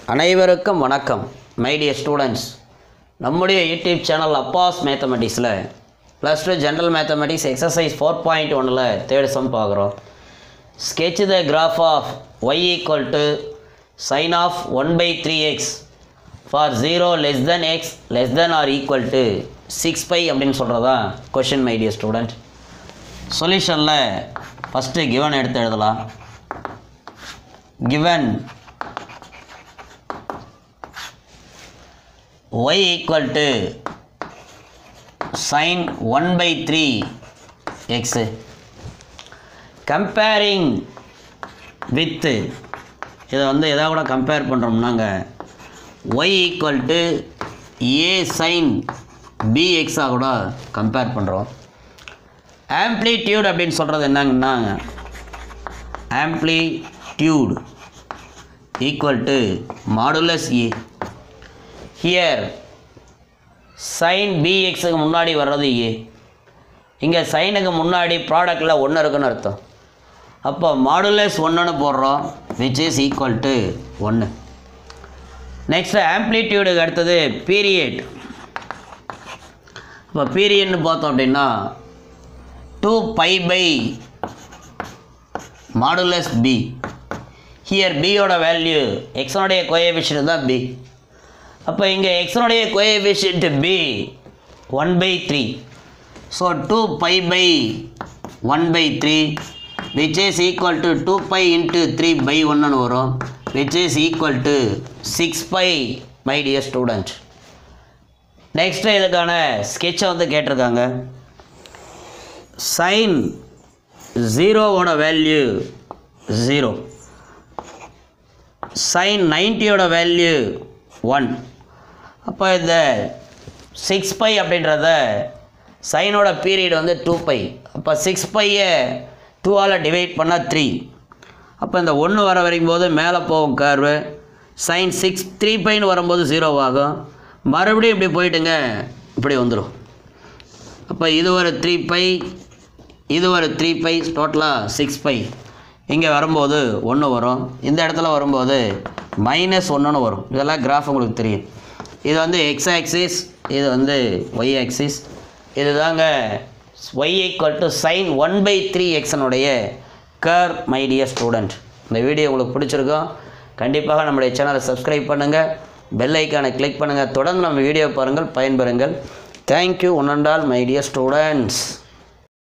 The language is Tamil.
அனைவருக்கும் வணக்கம் மை டியர் ஸ்டூடெண்ட்ஸ் நம்முடைய யூடியூப் சேனல் அப்பாஸ் மேத்தமெட்டிக்ஸில் plus two general mathematics exercise four point ஒனில் தேர்ட் சம் பார்க்குறோம் sketch the graph of y equal to sine of one by three x for zero less than x less than or equal to six pi அப்படின்னு சொல்கிறதா கொஷின் மை டியர் ஸ்டூடெண்ட் சொல்யூஷனில் ஃபஸ்ட்டு கிவன் எடுத்து எழுதலாம் given y equal to sin 1 by 3 x comparing with இதை வந்து எதாவது கூட கம்பேர் பண்ணுறோம்னாங்க y equal to a sin bx ஆ கூட கம்பேர் பண்ணுறோம் ஆம்ப்ளிடியூட் அப்படின்னு சொல்கிறது என்னங்கன்னா amplitude equal to modulus A here sin bx க்கு முன்னாடி வர்றது A இங்கே சைனுக்கு முன்னாடி ப்ராடக்டில் ஒன்று இருக்குன்னு அர்த்தம் அப்போ மாடுலஸ் ஒன்றுன்னு போடுறோம் விச் இஸ் ஈக்குவல் டு ஒன்று நெக்ஸ்ட் ஆம்ப்ளிடியூடுக்கு அடுத்தது பீரியட் இப்போ பீரியட்னு பார்த்தோம் அப்படின்னா two pi by modulus b here பியோட வேல்யூ எக்ஸனுடைய கோஎஃபிஷியன்ட் தான் பி அப்போ இங்கே எக்ஸனுடைய coefficient b one by three so two pi by one by three which is equal to two pi into three by ஒன்னு வரும் which is equal to six pi my dear student நெக்ஸ்ட்டு இதுக்கான ஸ்கெட்சை வந்து கேட்டிருக்காங்க சைன் ஜீரோவோட வேல்யூ ஜீரோ சைன் நைன்ட்டியோட வேல்யூ ஒன் அப்போ இந்த சிக்ஸ் பை அப்படின்றத சைனோட பீரியட் வந்து டூ பை அப்போ சிக்ஸ் பையை டூவால் டிவைட் பண்ணால் த்ரீ அப்போ இந்த ஒன்று வர வரைக்கும்போது மேலே போகும் கர்வு சைன் சிக்ஸ் த்ரீ பைன்னு வரும்போது ஜீரோ ஆகும் மறுபடியும் இப்படி போயிட்டுங்க இப்படி வந்துடும் அப்போ இது ஒரு த்ரீ பை இது ஒரு த்ரீ பை டோட்டலாக சிக்ஸ் பை இங்கே வரும்போது ஒன்று வரும் இந்த இடத்துல வரும்போது மைனஸ் ஒன்றுன்னு வரும் இதெல்லாம் கிராஃப் உங்களுக்கு தெரியும் இது வந்து எக்ஸ் ஆக்சிஸ் இது வந்து ஒய் ஆக்சிஸ் இது தாங்க y equal to sine one by three எக்ஸனுடைய கர் மை டியர் ஸ்டூடெண்ட் இந்த வீடியோ உங்களுக்கு பிடிச்சிருக்கோம் கண்டிப்பாக நம்முடைய சேனலை சப்ஸ்கிரைப் பண்ணுங்கள் பெல் ஐக்கானை கிளிக் பண்ணுங்கள் தொடர்ந்து நம்ம வீடியோ பாருங்கள் பயன்பெறுங்கள் thank you one and all my dear students